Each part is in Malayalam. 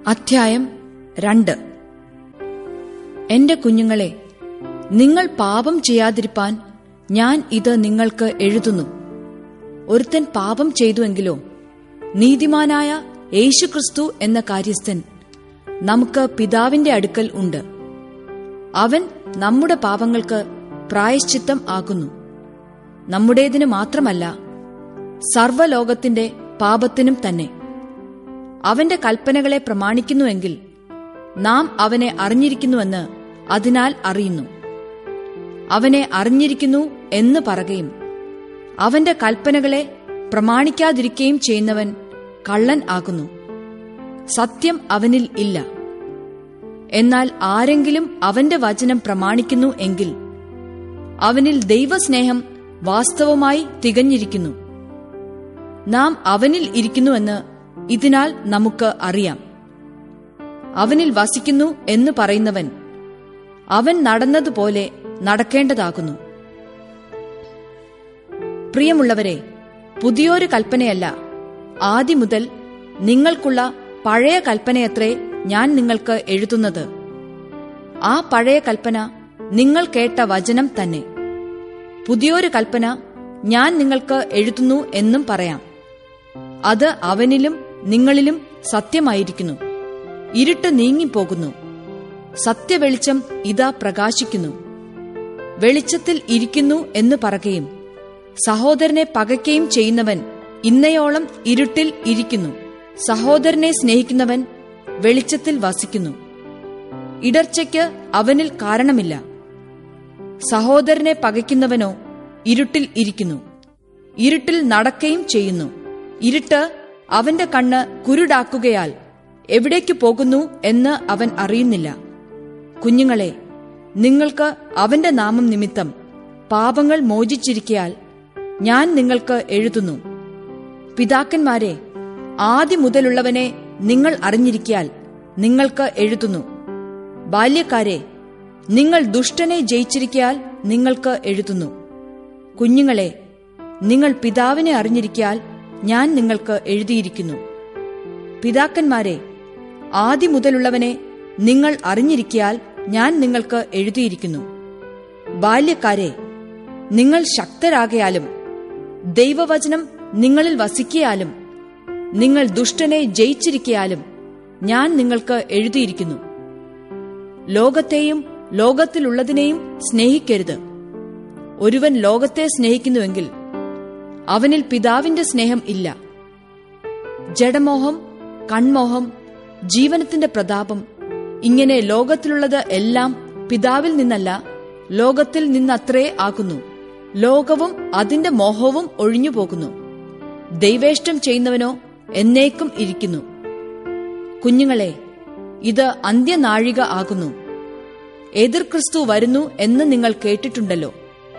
അധ്യായം രണ്ട് എന്റെ കുഞ്ഞുങ്ങളെ നിങ്ങൾ പാപം ചെയ്യാതിരിപ്പാൻ ഞാൻ ഇത് നിങ്ങൾക്ക് എഴുതുന്നു ഒരുത്തൻ പാപം ചെയ്തുവെങ്കിലോ നീതിമാനായ യേശുക്രിസ്തു എന്ന കാര്യസ്ഥൻ നമുക്ക് പിതാവിന്റെ അടുക്കൽ ഉണ്ട് അവൻ നമ്മുടെ പാപങ്ങൾക്ക് പ്രായശ്ചിത്തം ആകുന്നു നമ്മുടേതിന് മാത്രമല്ല സർവ്വലോകത്തിന്റെ പാപത്തിനും തന്നെ അവന്റെ കൽപ്പനകളെ പ്രമാണിക്കുന്നുവെങ്കിൽ നാം അവനെ അറിഞ്ഞിരിക്കുന്നുവെന്ന് അതിനാൽ അറിയുന്നു അവനെ അറിഞ്ഞിരിക്കുന്നു എന്ന് പറയുകയും അവന്റെ കൽപ്പനകളെ പ്രമാണിക്കാതിരിക്കുകയും ചെയ്യുന്നവൻ കള്ളൻ ആകുന്നു സത്യം അവനിൽ ഇല്ല എന്നാൽ ആരെങ്കിലും അവന്റെ വചനം പ്രമാണിക്കുന്നു എങ്കിൽ അവനിൽ ദൈവസ്നേഹം വാസ്തവമായി തികഞ്ഞിരിക്കുന്നു നാം അവനിൽ ഇരിക്കുന്നുവെന്ന് ഇതിനാൽ നമുക്ക് അറിയാം അവനിൽ വസിക്കുന്നു എന്ന് പറയുന്നവൻ അവൻ നടന്നതുപോലെ നടക്കേണ്ടതാകുന്നു പ്രിയമുള്ളവരെ പുതിയൊരു കൽപ്പനയല്ല ആദ്യം മുതൽ നിങ്ങൾക്കുള്ള പഴയ കൽപ്പനയത്രേ ഞാൻ നിങ്ങൾക്ക് എഴുതുന്നത് ആ പഴയ കൽപ്പന നിങ്ങൾ കേട്ട വചനം തന്നെ പുതിയൊരു കൽപ്പന ഞാൻ നിങ്ങൾക്ക് എഴുതുന്നു എന്നും പറയാം അത് അവനിലും നിങ്ങളിലും സത്യമായിരിക്കുന്നു ഇരുട്ട് നീങ്ങിപ്പോകുന്നു സത്യവെളിച്ചം ഇതാ പ്രകാശിക്കുന്നു വെളിച്ചത്തിൽ ഇരിക്കുന്നു എന്ന് പറയുകയും സഹോദരനെ പകയ്ക്കുകയും ചെയ്യുന്നവൻ ഇന്നയോളം ഇരുട്ടിൽ ഇരിക്കുന്നു സഹോദരനെ സ്നേഹിക്കുന്നവൻ വെളിച്ചത്തിൽ വസിക്കുന്നു ഇടർച്ചയ്ക്ക് അവനിൽ കാരണമില്ല സഹോദരനെ പകയ്ക്കുന്നവനോ ഇരുട്ടിൽ ഇരിക്കുന്നു ഇരുട്ടിൽ നടക്കുകയും ചെയ്യുന്നു ഇരുട്ട് അവന്റെ കണ്ണ് കുരുടാക്കുകയാൽ എവിടേക്ക് പോകുന്നു എന്ന് അവൻ അറിയുന്നില്ല കുഞ്ഞുങ്ങളെ നിങ്ങൾക്ക് അവന്റെ നാമം നിമിത്തം പാപങ്ങൾ മോചിച്ചിരിക്കയാൽ ഞാൻ നിങ്ങൾക്ക് എഴുതുന്നു പിതാക്കന്മാരെ ആദ്യം മുതലുള്ളവനെ നിങ്ങൾ അറിഞ്ഞിരിക്കയാൽ നിങ്ങൾക്ക് എഴുതുന്നു ബാല്യക്കാരെ നിങ്ങൾ ദുഷ്ടനെ ജയിച്ചിരിക്കയാൽ നിങ്ങൾക്ക് എഴുതുന്നു കുഞ്ഞുങ്ങളെ നിങ്ങൾ പിതാവിനെ അറിഞ്ഞിരിക്കയാൽ ഞാൻ നിങ്ങൾക്ക് എഴുതിയിരിക്കുന്നു പിതാക്കന്മാരെ ആദ്യം മുതലുള്ളവനെ നിങ്ങൾ അറിഞ്ഞിരിക്കയാൽ ഞാൻ നിങ്ങൾക്ക് എഴുതിയിരിക്കുന്നു ബാല്യക്കാരെ നിങ്ങൾ ശക്തരാകയാലും ദൈവവചനം നിങ്ങളിൽ വസിക്കയാലും നിങ്ങൾ ദുഷ്ടനെ ജയിച്ചിരിക്കയാലും ഞാൻ നിങ്ങൾക്ക് എഴുതിയിരിക്കുന്നു ലോകത്തെയും ലോകത്തിലുള്ളതിനെയും സ്നേഹിക്കരുത് ഒരുവൻ ലോകത്തെ സ്നേഹിക്കുന്നുവെങ്കിൽ അവനിൽ പിതാവിന്റെ സ്നേഹം ഇല്ല ജഡമോഹം കൺമോഹം ജീവനത്തിന്റെ പ്രതാപം ഇങ്ങനെ ലോകത്തിലുള്ളത് എല്ലാം പിതാവിൽ നിന്നല്ല ലോകത്തിൽ നിന്നത്രേ ആകുന്നു ലോകവും അതിന്റെ മോഹവും ഒഴിഞ്ഞു പോകുന്നു ദൈവേഷ്ടം ചെയ്യുന്നവനോ എന്നേക്കും ഇരിക്കുന്നു കുഞ്ഞുങ്ങളെ ഇത് അന്ത്യനാഴിക ആകുന്നു എതിർ ക്രിസ്തു വരുന്നു എന്ന് നിങ്ങൾ കേട്ടിട്ടുണ്ടല്ലോ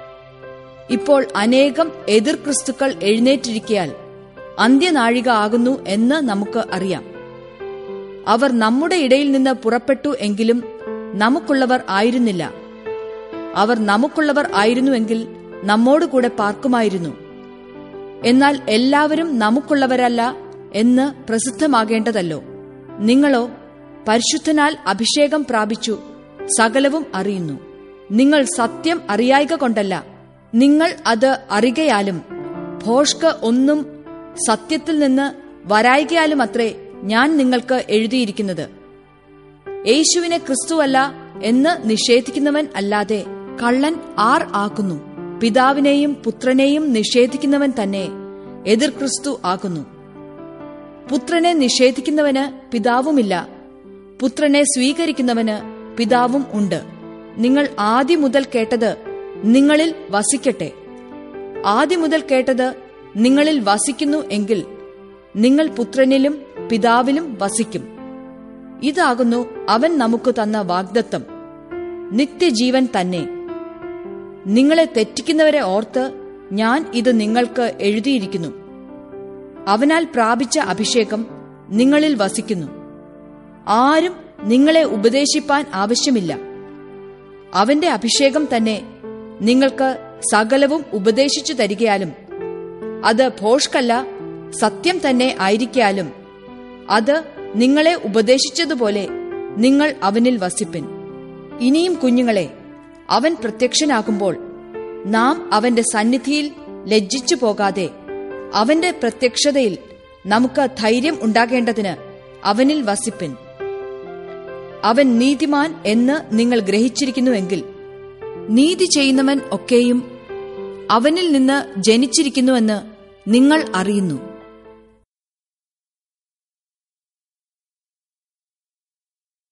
ഇപ്പോൾ അനേകം എതിർ ക്രിസ്തുക്കൾ എഴുന്നേറ്റിരിക്കയാൽ അന്ത്യനാഴിക ആകുന്നു എന്ന് നമുക്ക് അറിയാം അവർ നമ്മുടെ ഇടയിൽ നിന്ന് പുറപ്പെട്ടു എങ്കിലും നമുക്കുള്ളവർ ആയിരുന്നില്ല അവർ നമുക്കുള്ളവർ ആയിരുന്നുവെങ്കിൽ നമ്മോടുകൂടെ പാർക്കുമായിരുന്നു എന്നാൽ എല്ലാവരും നമുക്കുള്ളവരല്ല എന്ന് പ്രസിദ്ധമാകേണ്ടതല്ലോ നിങ്ങളോ പരിശുദ്ധനാൽ അഭിഷേകം പ്രാപിച്ചു സകലവും അറിയുന്നു നിങ്ങൾ സത്യം അറിയായിക കൊണ്ടല്ല നിങ്ങൾ അത് അറികയാലും ഭോഷ്ക ഒന്നും സത്യത്തിൽ നിന്ന് വരായികയാലും അത്രേ ഞാൻ നിങ്ങൾക്ക് എഴുതിയിരിക്കുന്നത് യേശുവിനെ ക്രിസ്തുവല്ല എന്ന് നിഷേധിക്കുന്നവൻ അല്ലാതെ കള്ളൻ ആർ ആക്കുന്നു പിതാവിനെയും പുത്രനെയും നിഷേധിക്കുന്നവൻ തന്നെ എതിർ ക്രിസ്തു ആകുന്നു പുത്രനെ നിഷേധിക്കുന്നവന് പിതാവുമില്ല പുത്രനെ സ്വീകരിക്കുന്നവന് പിതാവും ഉണ്ട് നിങ്ങൾ ആദ്യം മുതൽ കേട്ടത് നിങ്ങളിൽ വസിക്കട്ടെ ആദ്യം മുതൽ കേട്ടത് നിങ്ങളിൽ വസിക്കുന്നു എങ്കിൽ നിങ്ങൾ പുത്രനിലും പിതാവിലും വസിക്കും ഇതാകുന്നു അവൻ നമുക്ക് തന്ന വാഗ്ദത്തം നിത്യജീവൻ തന്നെ നിങ്ങളെ തെറ്റിക്കുന്നവരെ ഓർത്ത് ഞാൻ ഇത് നിങ്ങൾക്ക് എഴുതിയിരിക്കുന്നു അവനാൽ പ്രാപിച്ച അഭിഷേകം നിങ്ങളിൽ വസിക്കുന്നു ആരും നിങ്ങളെ ഉപദേശിപ്പാൻ ആവശ്യമില്ല അവന്റെ അഭിഷേകം തന്നെ നിങ്ങൾക്ക് സകലവും ഉപദേശിച്ചു തരികയാലും അത് ഭോഷ്കല്ല സത്യം തന്നെ ആയിരിക്കാലും അത് നിങ്ങളെ ഉപദേശിച്ചതുപോലെ നിങ്ങൾ അവനിൽ വസിപ്പിൻ ഇനിയും കുഞ്ഞുങ്ങളെ അവൻ പ്രത്യക്ഷനാകുമ്പോൾ നാം അവന്റെ സന്നിധിയിൽ ലജ്ജിച്ചു പോകാതെ അവന്റെ പ്രത്യക്ഷതയിൽ നമുക്ക് ധൈര്യം ഉണ്ടാകേണ്ടതിന് അവനിൽ വസിപ്പിൻ അവൻ നീതിമാൻ എന്ന് നിങ്ങൾ ഗ്രഹിച്ചിരിക്കുന്നുവെങ്കിൽ നീതി ചെയ്യുന്നവൻ ഒക്കെയും അവനിൽ നിന്ന് ജനിച്ചിരിക്കുന്നുവെന്ന് നിങ്ങൾ അറിയുന്നു